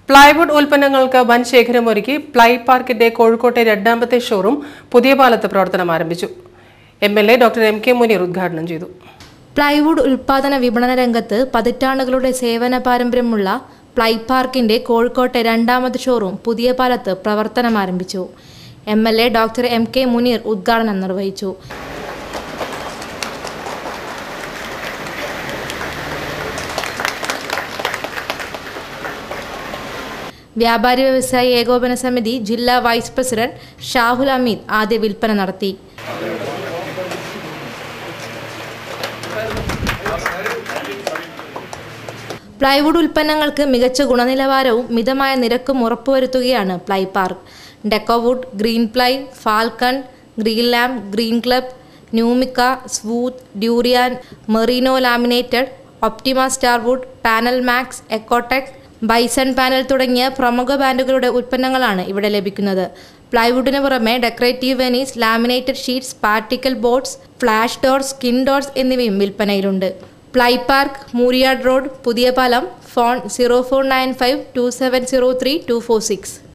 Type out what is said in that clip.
plywood ഉൽപ്പന്നങ്ങൾക്ക് വൻ ശേഖരമൊരുക്കി ply പാർക്കിന്റെ കോഴിക്കോട്ടെ രണ്ടാമത്തെ ഷോറൂം പുതിയ പാലത്ത് പ്രവർത്തനം ആരംഭിച്ചു M L A doctor M K Muneer ഉദ്ഘാടനം ചെയ്തു പ്ലൈവുഡ് ഉൽപാദന വിപണന രംഗത്ത് പതിറ്റാണ്ടുകളുടെ സേവന പാരമ്പര്യമുള്ള പ്ലൈ പാർക്കിന്റെ കോഴിക്കോട്ടെ രണ്ടാമത് ഷോറൂം പുതിയ പാലത്ത് പ്രവർത്തനം ആരംഭിച്ചു M L A doctor M K Muneer ഉദ്ഘാടനം നിർവഹിച്ചു വ്യാപാരി വ്യവസായി ഏകോപന സമിതി ജില്ലാ വൈസ് പ്രസിഡന്റ് ഷാഹുൽ അമീദ് ആദ്യ വിൽപ്പന നടത്തി പ്ലൈവുഡ് ഉൽപ്പന്നങ്ങൾക്ക് മികച്ച ഗുണനിലവാരവും മിതമായ നിരക്കും ഉറപ്പുവരുത്തുകയാണ് ply park Decowood green ply Falcon green lamp green club Newmika smooth Durian Merino laminated Optima Starwood panel Max Ecotec Bison panel തുടങ്ങിയ പ്രമുഖ ബ്രാൻഡുകളുടെ ഉൽപ്പന്നങ്ങളാണ് ഇവിടെ ലഭിക്കുന്നത് പ്ലൈവുഡിന് പുറമെ decorative veneers laminated sheets particle boards flash doors skin doors എന്നിവയും വിൽപ്പനയിലുണ്ട് ply park Mooriyad road Puthiyapalam phone zero four nine five two seven zero three two four six